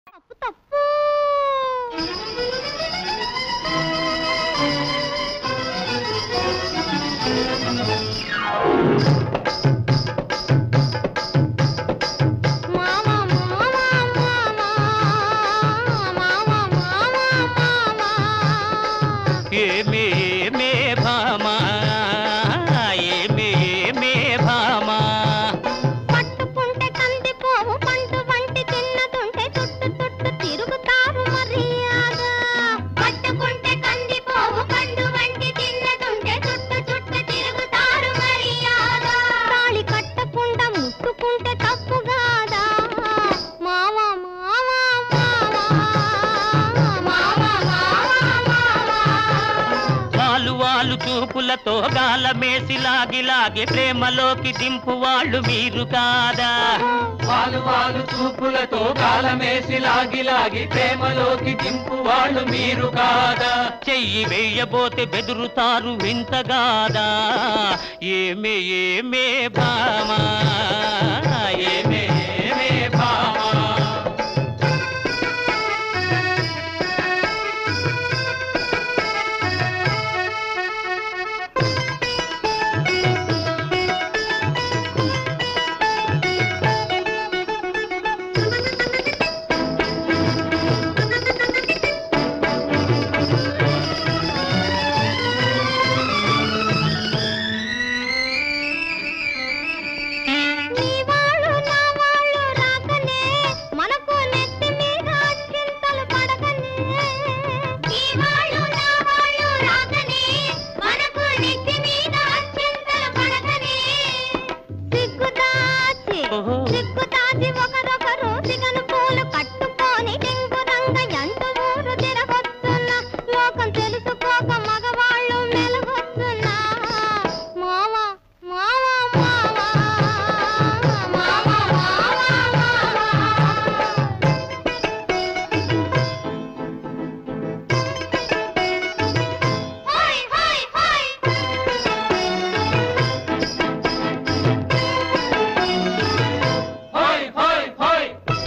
తప్పు తప్పు మామా మామా మామా మామా మామా మామా ఏమే ఏమే భామా ఏమే ఏమే భామా పట్టుకుంటే కందిపోవు పంటు వంటి తిన్నదుంటే చుట్టు చుట్టు తిరుగుతారు మర్యాద పట్టుకుంటే కందిపోవు పండు వంటి తిన్నదుంటే చుట్టు చుట్టు తిరుగుతారు మర్యాద తాళి కట్టకుండా ముట్టుకుంటే తప్పు కాదా మావా మావా మావా మావా మావా వాలు వాలు చూపులతో గాలమేసి లాగి లాగి ప్రేమలోకి దింపు వాళ్ళు మీరు కాదా వాలు వాలు చూపులతో కాలమేసి లాగి లాగి ప్రేమలోకి దింపు వాళ్ళు మీరు కాదా చెయ్యి వెయ్యబోతే బెదురుతారు వింతగాదా ఏమే ఏమే భామా ఏమే ఏమే భామా నీ వాళ్ళు నా వాళ్ళు రాకనే మనకు నెత్తి మీద చింతలు పడకనే నీ వాళ్ళు నా వాళ్ళు రాకనే మనకు నెత్తి మీద చింతలు పడకనే సిగ్గుదాచి ఓహో. సిగ్గుదాచి ఒకరొకరు సిగను పూలు కట్టుకొని టింగురంగ ఎంటు ఊరు తిరగొస్తున్నా లోకం తెలుసుకోక మగవాళ్ళు మెలగొస్తున్నా మావా మావా మావా మావా మావా హోయ్ హోయ్ హోయ్ హోయ్ హోయ్ హోయ్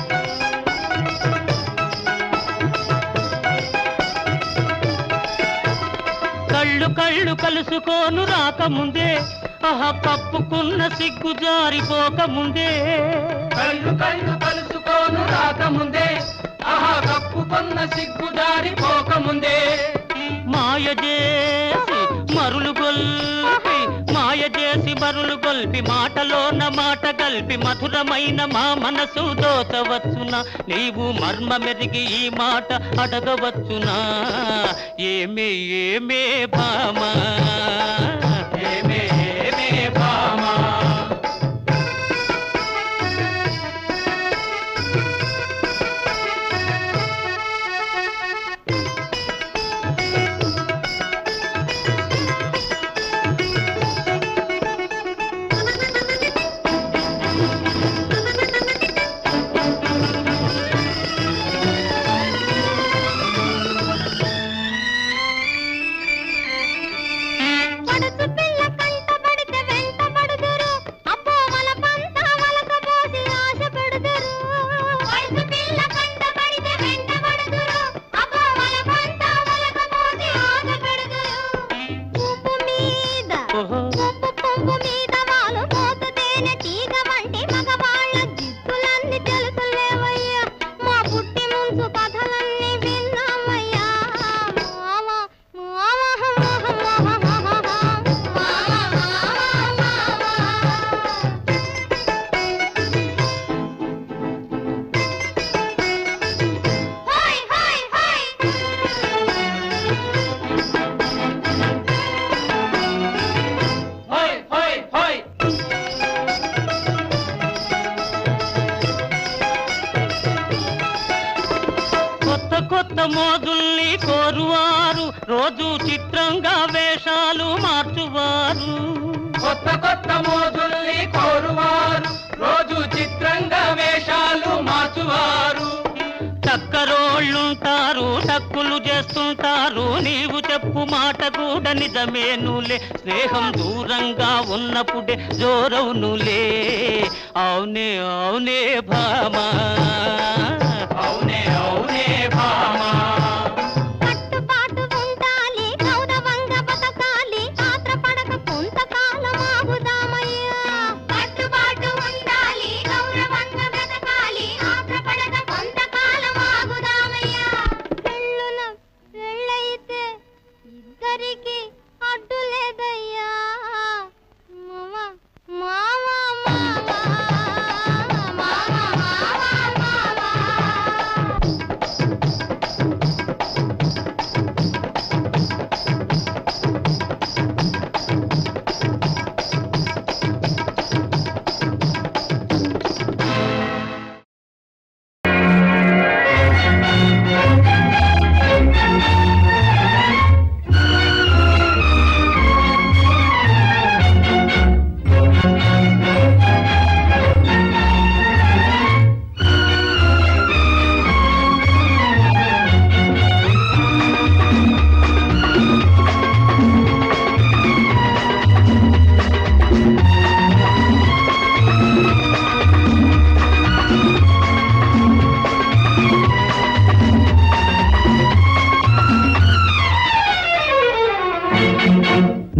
కళ్ళు కళ్ళు కలుసుకోను రాకముందే ఆహ పప్పుకున్న సిగ్గు జారిపోకముందే కళ్ళు కళ్ళు కలుసుకోను రాకముందే ఆహా కప్పుకొన్న సిగ్గు జారిపోకముందే మాయ చేసి మరులు గొల్పి మాయ చేసి మరులు గొల్పి మాటలోన మాట గల్పి మధురమైన మా మనసు దోచవచ్చునా నీవు మర్మ మెరిగి ఈ మాట అడగవచ్చునా ఏమే ఏమే భామా ఏమే ఏమే భామా పడుచు పిల్ల కంట పడితే వెంట పడుదురు అప్పో మన పంట వలకపోసి ఆశ పెడుదురు పడుచు పిల్ల కంట పడితే వెంట పడుదురు అప్పో మన పంట వలకపోసి ఆశ పెడుదురు పువ్వు మీద ఓహో పువ్వు పువ్వు మీద వాళ్ళు పోతు తేనె తీగ వంటి మగవాళ్ళ జిత్తులన్నీ తెలుసులేవయ్యా మా పుట్టి ముంచు కథలన్నీ విన్నామయ్యా మావా మావా హాయ్ హాయ్ హాయ్ హోయ్ హోయ్ హోయ్ కొత్త కొత్త మోజుల్ని కోరువారు రోజు చిత్రంగా వేషాలు మార్చువారు కొత్త కొత్త మోజుల్ని కోరువారు రోజు చిత్రంగా వేషాలు మార్చువారు టక్కరోళ్ళుంటారు టక్కులు చేస్తుంటారు నీవు చెప్పు మాట కూడా నిజమేనులే స్నేహం దూరంగా ఉన్నప్పుడే జోరవునులే అవునే అవునే భామా అవునే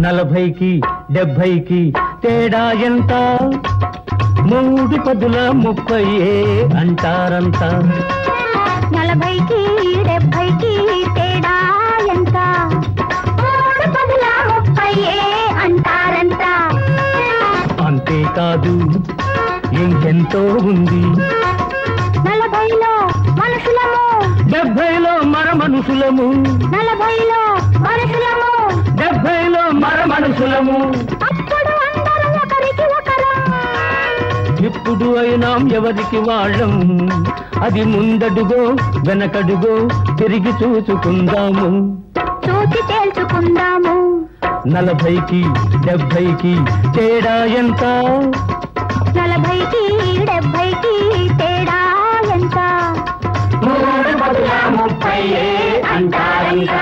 నలభైకి డెబ్భైకి తేడా ఎంత మూడు పదుల ముప్పై అంటారంతా నలభైకి డెబ్బైకి తేడా ఎంత మూడు పదుల ముప్పై అంటారంట అంతేకాదు ఇంకెంతో ఉంది నలభైలో మనుషులము డెబ్భైలో మర మనుషులము నలభైలో మనుషులము డెబ్భైలో మర మనుషులము అప్పుడు అందరూ ఒకరికి ఒకరు ఇప్పుడు అయినాం ఎవరికి వాళ్ళం అది ముందడుగో వెనకడుగో తిరిగి చూసుకుందాము చూసి తేల్చుకుందాము నలభైకి డెబ్భైకి తేడా ఎంత నలభైకి డెబ్బైకి తేడా ఎంత మూడు పదుల ముప్పై అంటారంట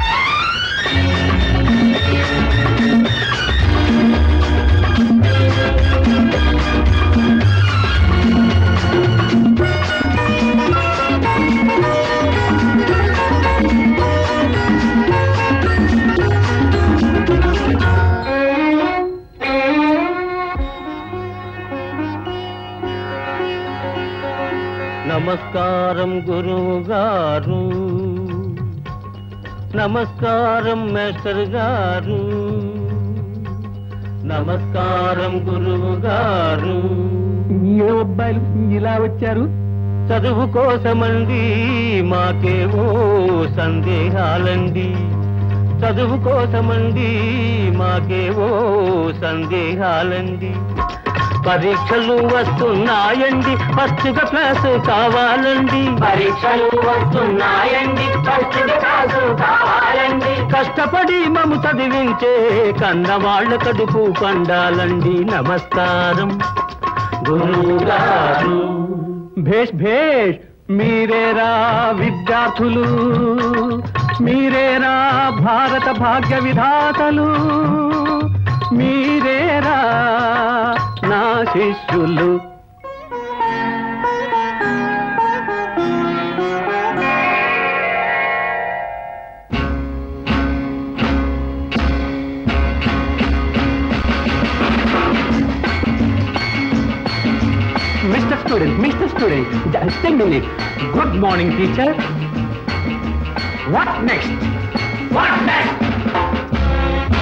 నమస్కారం గురువు గారు నమస్కారం మేస్టర్ గారు నమస్కారం గురువు గారు ఏ అబ్బాయిలు ఇలా వచ్చారు చదువు కోసమండి మాకేవో సందేహాలండి చదువు కోసమండి మాకేవో సందేహాలండి పరీక్షలు వస్తున్నాయండి ఫస్ట్గా క్లాసు కావాలండి పరీక్షలు వస్తున్నాయండి ఫస్ట్గా క్లాసు కావాలండి కష్టపడి మము చదివించే కన్నవాళ్ళ కడుపు పండాలండి నమస్కారం గురువుగారు భేష్ భేష్ మీరేరా విద్యార్థులు మీరేరా భారత భాగ్య విధాతలు మీరేరా నా శిష్యులు Mr. Student, Mr. Student, just a minute. Good morning, teacher. What next? What next?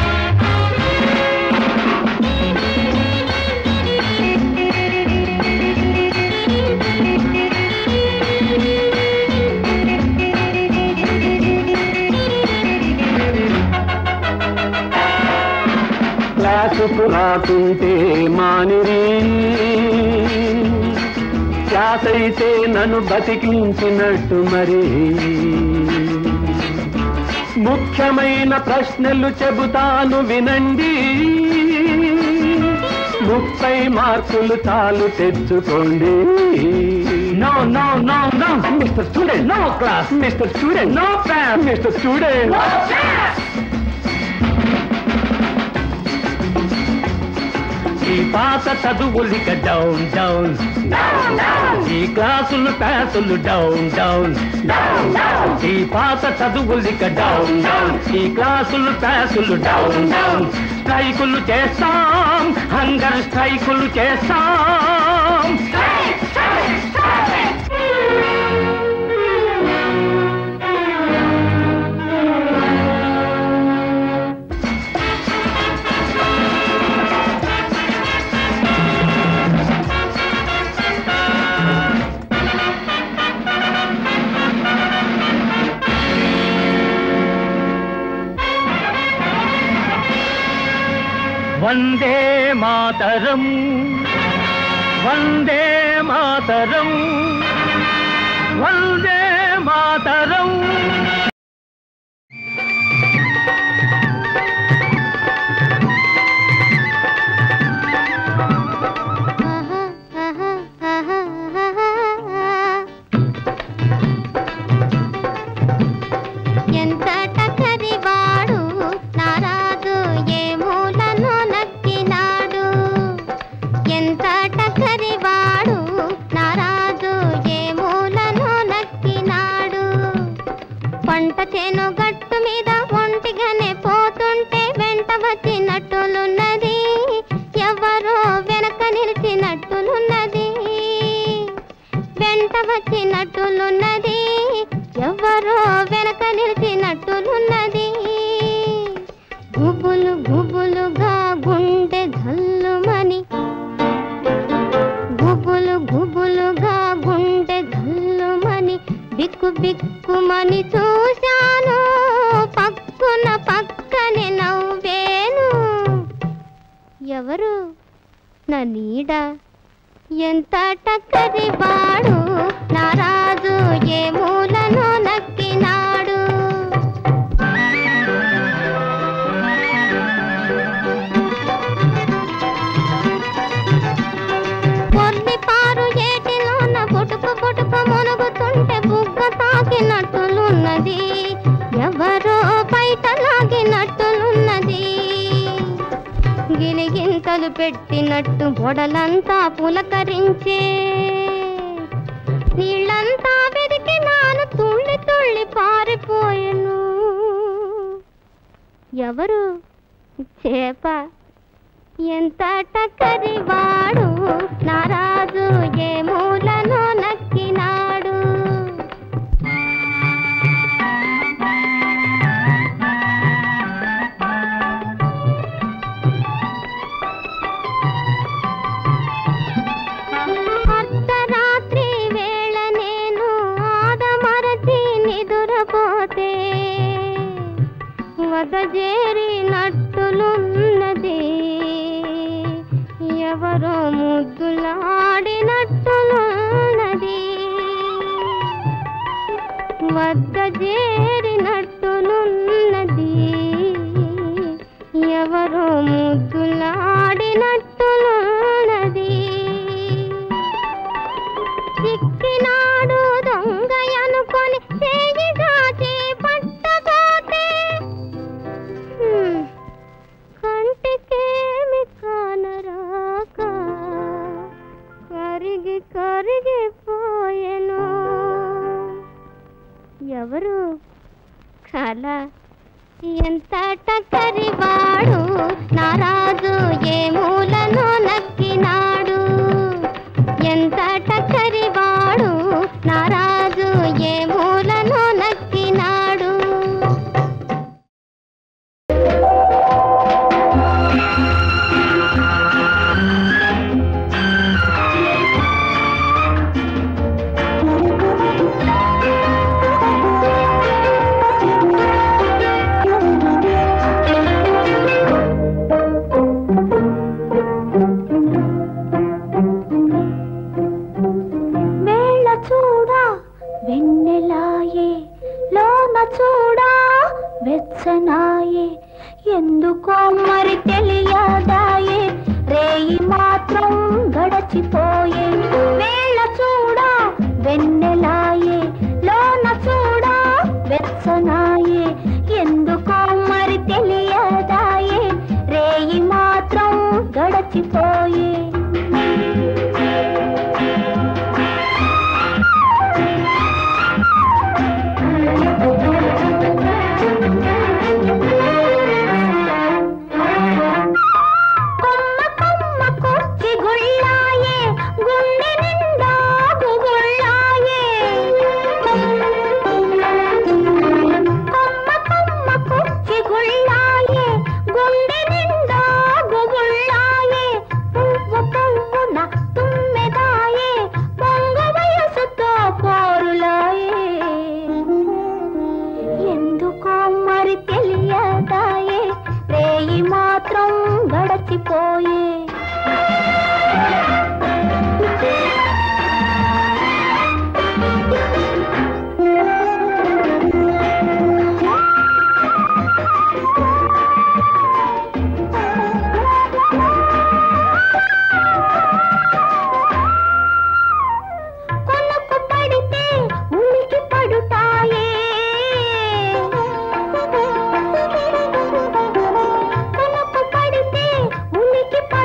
క్లాసుకు రాకుంటే మానిరి క్లాస్ అయితే నన్ను బతికించినట్టు మరి ముఖ్యమైన ప్రశ్నలు చెబుతాను వినండి ముప్పై మార్కులు చాలు తెచ్చుకోండి no no no no mister student no class mister student no class mister student ఈ పాత చదువులిక డౌన్ డౌన్ ఈ క్లాసులు క్లాసులు డౌన్ డౌన్ ఈ పాత చదువులిక డౌన్ డౌన్ ఈ క్లాసులు క్లాసులు డౌన్ డౌన్ స్ట్రైకులు చేస్తాం హంగర్ స్ట్రైకులు చేస్తాం వందే మాతరం వందే మాతరం వందే మాతరం ఎంత టకరివాడు నారాజు ఏ మూలను నక్కినాడు ఎంత టకరివాడు నారాజు ఏ మూలను నక్కినాడు పంట చేను గట్టు మీద ఒంటిగానే పోతుంటే వెంట వచ్చి గుబులు గుబులుగా గుండె జల్లుమని గుబులు గుబులుగా గుండె జల్లుమని బిక్కు బిక్కుమని చూశాను పక్కున పక్కనే నవ్వేను ఎవరు నా నీడ ఎంత టక్కరి వాడు నా రాజు ఏ మూలను నక్కినాడు పొర్లి పారు ఏటిలోన బుటుకు బుటుకు మునుగుతుంటే బుగ్గ తాకినట్టులున్నది ఎవరో బయట లాగినట్టులున్నది గిలిగింతలు పెట్టినట్టు బొడలంతా పులకరించే నీళ్ళంతా వెదికి నాను తుళ్ళి తుళ్ళి పారిపోయెను ఎవరు చేప ఎంత టక్కరి వాడు నా రాజు ఏ మూలను నక్కినాడు అర్ధరాత్రి వేళ నేను ఆదమరచి నిదురపోతే వద చేరినట్టులున్నది ఎవరో ముద్దులాడినట్టులున్నది వద్ద చేరినట్టులున్నది ఎవరో ముద్దులాడినట్టులున్నది చిక్కినాడు దొంగ అనుకొని చేయి దాచి పట్టబోతే హ్మ్, కంటికేమి కానరాక కరిగి కరిగిపోయెను ఎవరు కళ ఎంత టక్కరి వాడు నా రాజు ఏ మూలను నక్కినాడు ఎంత టక్కరి వాడు నా రాజు ఏ మూలను నక్కినాడు వేళ చూడా వెన్నెలాయే లోన చూడా వెచ్చనాయే ఎందుకో మరి తెలియదాయే రేయి మాత్రం గడచిపోయే వేళ చూడా వెన్నెలాయే లోన చూడా వెచ్చనాయే ఎందుకో మరి తెలియదాయే రేయి మాత్రం గడచిపోయే కొమ్మ కొమ్మ కొచ్చి గుళ్ళాయే గుండె నిండా గుగుళ్ళాయే కొమ్మ కొమ్మ కొచ్చి గుళ్ళాయే గుండె నిండా గుగుళ్ళాయే పువ్వు పువ్వున తుమ్మెదాయే పొంగు వయసుతో పోరులాయే ఎందుకో మరి తెలియదాయే రేయి మాత్రం గడచిపోయే కొనుకు పడితే ఉనికి పడుతాయే కొనుకు పడితే ఉనికి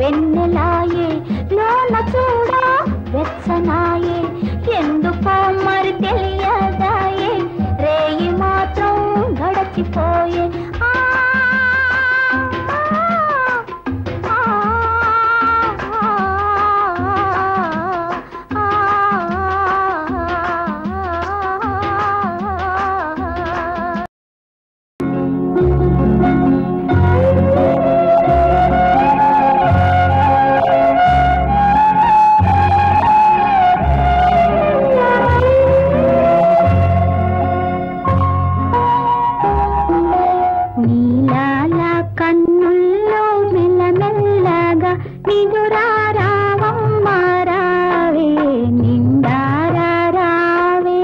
వెన్నెలాయే లోన చూడ వెచ్చనాయే ఎందుకో మరి తెలియదాయే రేయి మాత్రం గడచిపోయే ఆ, ఆ, ఆ, ఆ, ఆ. నీలాల కన్నుల్లో మెల్లమెల్లగా నిదురారావమ్మ రావే నిండారావే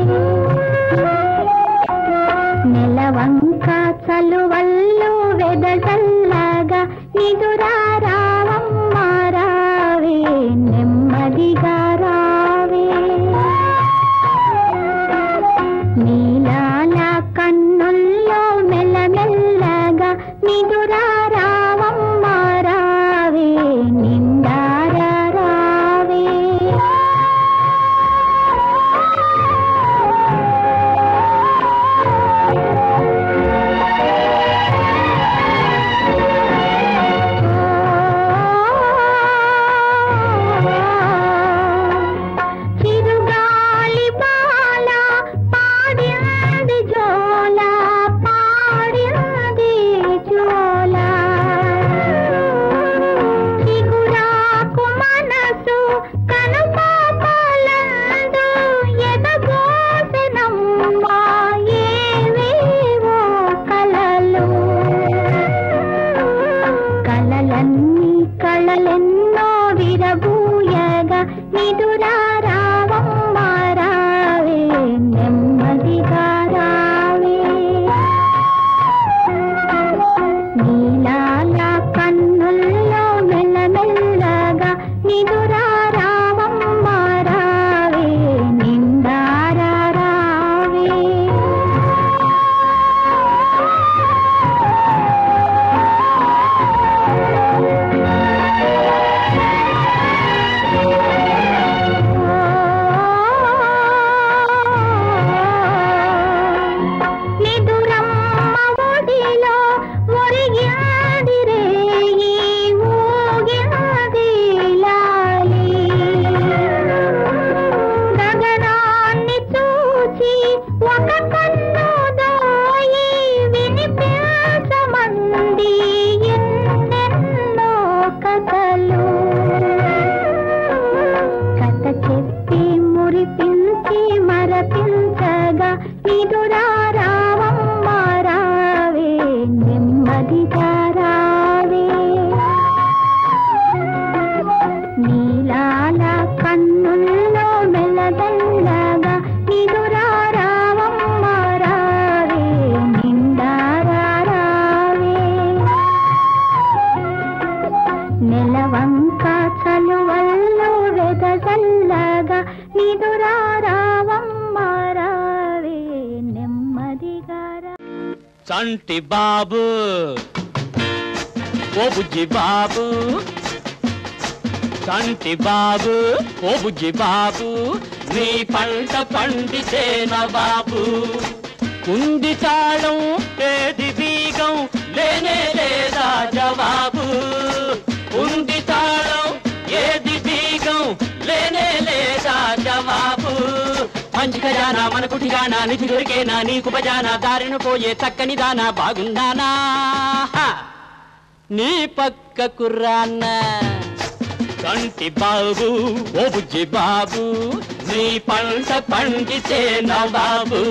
నెలవంక చలువల్లు వెదజల్లగా నిదురారావమ్మ రావే నెమ్మదిగా రావే నీలాల కన్నుల్లో మెల్లమెల్లగా నిదురారావమ్మ రావే నిండారావే చిరుగాలి బాల పాడింది జోల పాడింది జోల చిగురాకు మనసు కనుపాపలందు ఎదగోసెనమ్మా ఏవేవో కలలు కలలన్నీ కళలెన్నో విరబూయగా నిదురారావమ్మ రావే నెమ్మదిగా రావే నీలాల కన్నుల్లో మెల్లమెల్లగా నిదురారావమ్మ రావే నిండారావే నిదురమ్మ ఒడిలో ఒరిగింది రేయి ఊగింది లాలి గగనాన్ని చూచి ఒక కన్ను దోయి వినిపించమంది ఎన్నెన్నో కథలు కథ చెప్పి మురిపించి మరపించగా నిదురారావమ్మ రావే నెమ్మదిగా రావే నీలాల కన్నుల్లో మెల్లదల్లగా నిదురారావమ్మ రావే నిండారావే నెలవంక చలువల్లో వెదజల్లగా నిదురారావమ్మ రావే నెమ్మదిగా రా చంటి బాబు ఓ బుజ్జి బాబు చంటి బాబు ఓ బుజ్జి బాబు నీ పంట పండితేన బాబు ఉంది తాళం ఏది బీగం లేనే లేదా జవాబు ఉంది తాళం ఏది బీగం లేనే లేదా జవాబు మంచి ఖజానా మన కుటిగానా నిధి దొరికేనా నీకు బజానా దారిన పోయే చక్కని దానా బాగుందానా హా! నీ పక్క కుర్రాన్న కంటి బాబు ఓ బుజ్జి బాబు నీ పంట పండితేనా బాబు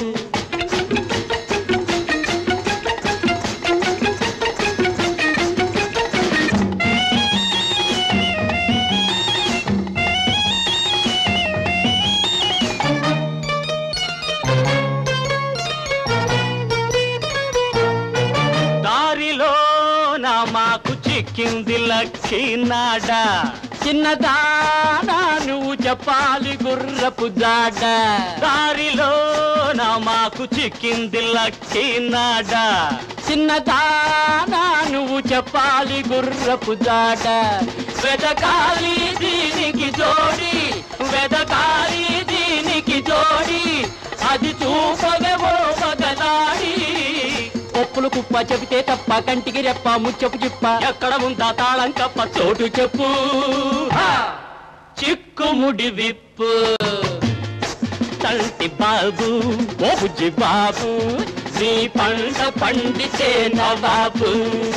దారిలో నా మాకు చిక్కింది లక్కినాడ చిన్నదానా నువ్వు చెప్పాలి గుర్రపు జాడ దారిలో నా మాకు చిక్కింది లక్కినాడ చిన్నదానా నువ్వు చెప్పాలి గుర్రపు జాట వెదకాలి దీనికి జోడి వెదకాలి దీనికి జోడి అది చూపగవో మగనాడి కొప్పులు కుప్ప చెబితే తప్ప కంటికి రెప్ప ముచ్చపు చిప్ప ఎక్కడ ఉందా తాళం కప్ప చోటు చెప్పు హా! చిక్కుముడి విప్పు తంటి బాబు ఓ బుజ్జి బాబు నీ పంట పండితే నవాబు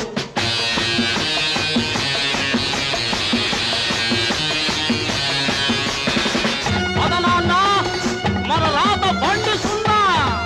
మదనాన్న మన రాత బండి సున్నా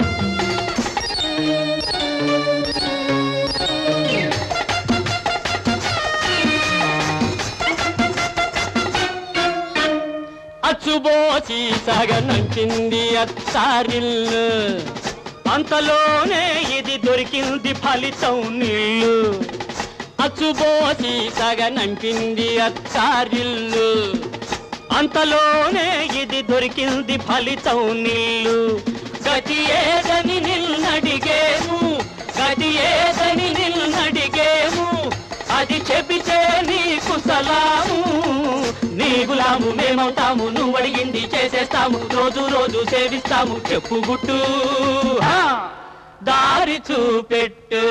అచ్చుబోసి సగనంచింది అత్తారిల్లు అంతలోనే ఇది దొరికింది ఫలితం నీళ్ళు అచ్చుబోసి సగనంపింది అత్తారిల్లు అంతలోనే ఇది దొరికింది ఫలితం నీళ్ళు గతి ఏదని నిన్నడిగేము గతి ఏదని నిన్నడిగేము అది చెబితే నీకు సలాము నీ గులాము మేమవుతాము నువ్వు అడిగింది చేసేస్తాము రోజు రోజు సేవిస్తాము చెప్పు గుట్టు హా! దారి చూపెట్టు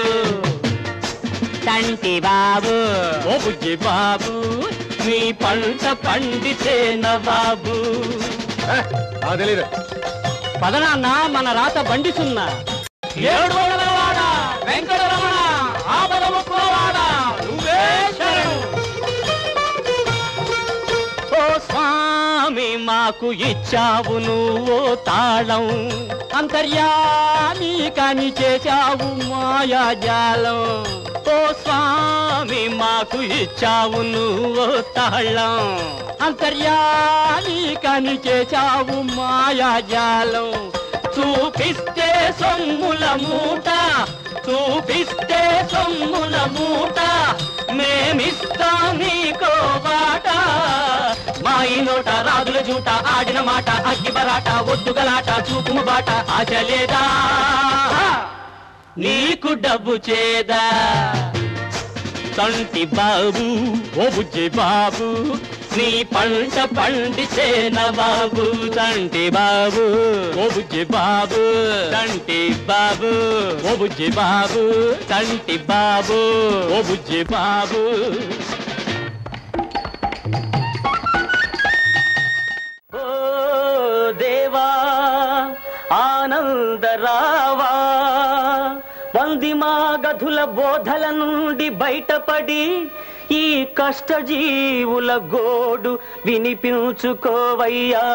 తంటి బాబు ఓ బుజ్జి బాబు నీ పంట పండితే బాబు తెలీదు పదనాన్న మన రాత బండి సున్నా ఏడు వాడ వెంకటరమణ ఆపద ముక్కులవాడ నువ్వే శరణు ఓ స్వామి మాకు ఇచ్చావు నువ్వు తాళం అంతర్యామి కాని చేశావు మాయాజాలం ఓ స్వామి మాకు ఇచ్చావు నువ్వు తాళం అంతర్యామి కాని చేశావు మాయాజాలం చూపిస్తే సొమ్ముల మూట చూపిస్తే సొమ్ముల మూట మేమిస్తాం నీకో బాట మా ఈ నోట రాజుల జూట ఆడిన మాట అగ్గి బరాట ఒడ్డుగలాట చూపుము బాట ఆశ లేదా నీకు డబ్బు చేదా తంటి బాబు ఓ బుజ్జి బాబు నీ పంట పండితే బాబు తంటి బాబు ఓ బుజ్జి బాబు తంటి బాబు ఓ బుజ్జి బాబు తంటి బాబు ఓ బుజ్జి బాబు ఓ దేవా ఆనందరావా వందిమా గధుల బోధల నుండి బయటపడి ఈ కష్టజీవుల గోడు వినిపించుకోవయ్యా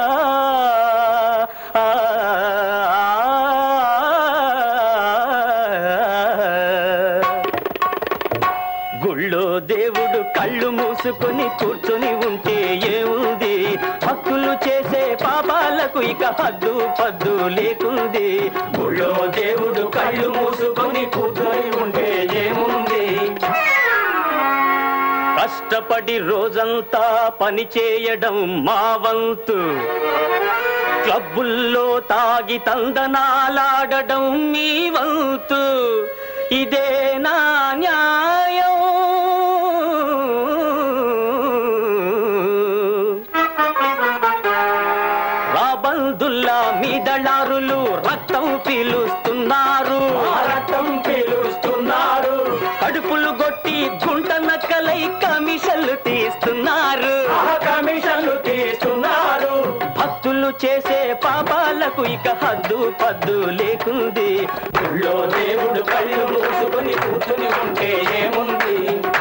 ఆ, గుళ్ళో దేవుడు కళ్ళు మూసుకొని కూర్చొని ఉంటే ఏముంది భక్తులు చేసే పాపాలకు ఇక హద్దు పద్దు లేకుంది గుళ్ళో దేవుడు కళ్ళు మూసుకొని కూర్చొని ఉంటే ఏముంది కష్టపడి రోజంతా పని చేయడం మా వంతు క్లబ్బుల్లో తాగి తందనాలాడడం మీ వంతు ఇదే నా న్యాయం రాబందుల్లా మీ దళారులు రక్తం పీలుస్తున్నారు రక్తం పీలుస్తున్నారు కడుపులు కొట్టి గుంట నక్కలై కమిషన్లు తీస్తున్నారు కమిషన్లు తీస్తున్నారు భక్తులు చేసే పాపాలకు ఇక హద్దు పద్దు లేకుంది ఊళ్ళో దేవుడు కళ్ళు మూసుకొని కూర్చుని ఉంటే ఏముంది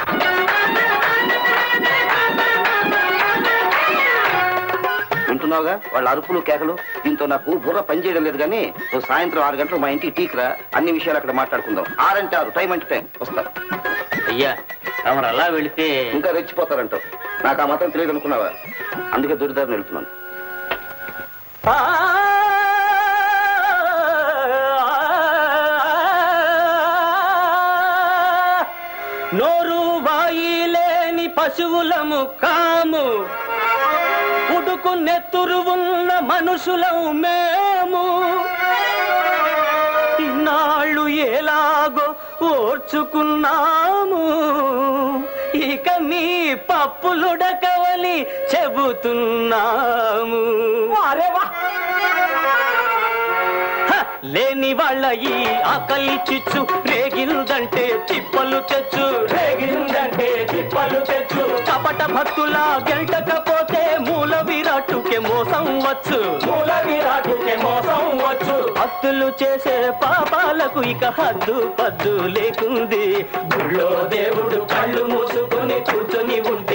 వింటున్నావుగా వాళ్ళ అరుపులు కేకలు దీంతో నాకు బుర్ర పనిచేయడం లేదు కానీ నువ్వు సాయంత్రం ఆరు గంటలు మా ఇంటికి టీకిరా అన్ని విషయాలు అక్కడ మాట్లాడుకుందాం ఆరంటే ఆరు టైం అంటే టైం వస్తా అయ్యా తమరు అలా వెళితే ఇంకా రెచ్చిపోతారంటావు నాకు ఆ మతం తెలియదు అనుకున్నావా అందుకే దొరిదారిని వెళ్తున్నాను నోరు వాయి లేని పశువులము కాము ఉడుకు నెత్తురు ఉన్న మనుషులము మేము ఇన్నాళ్ళు ఎలాగో ఓర్చుకున్నాము ఇక మీ పప్పులుడకవని చెబుతున్నాము అరే వా హ! లేని వాళ్ళ ఈ ఆకలి చిచ్చు రేగిందంటే చిప్పలు తెచ్చు రేగిందంటే చిప్పలు తెచ్చు కపట భక్తుల గెంటకపోతే మూల విరాటుకే మోసం వచ్చు మూల విరాటుకే మోసం వచ్చు భక్తులు చేసే పాపాలకు ఇక హద్దు పద్దు లేకుంది గుళ్ళో దేవుడు కళ్ళు మూసుకొని కూర్చొని ఉంటే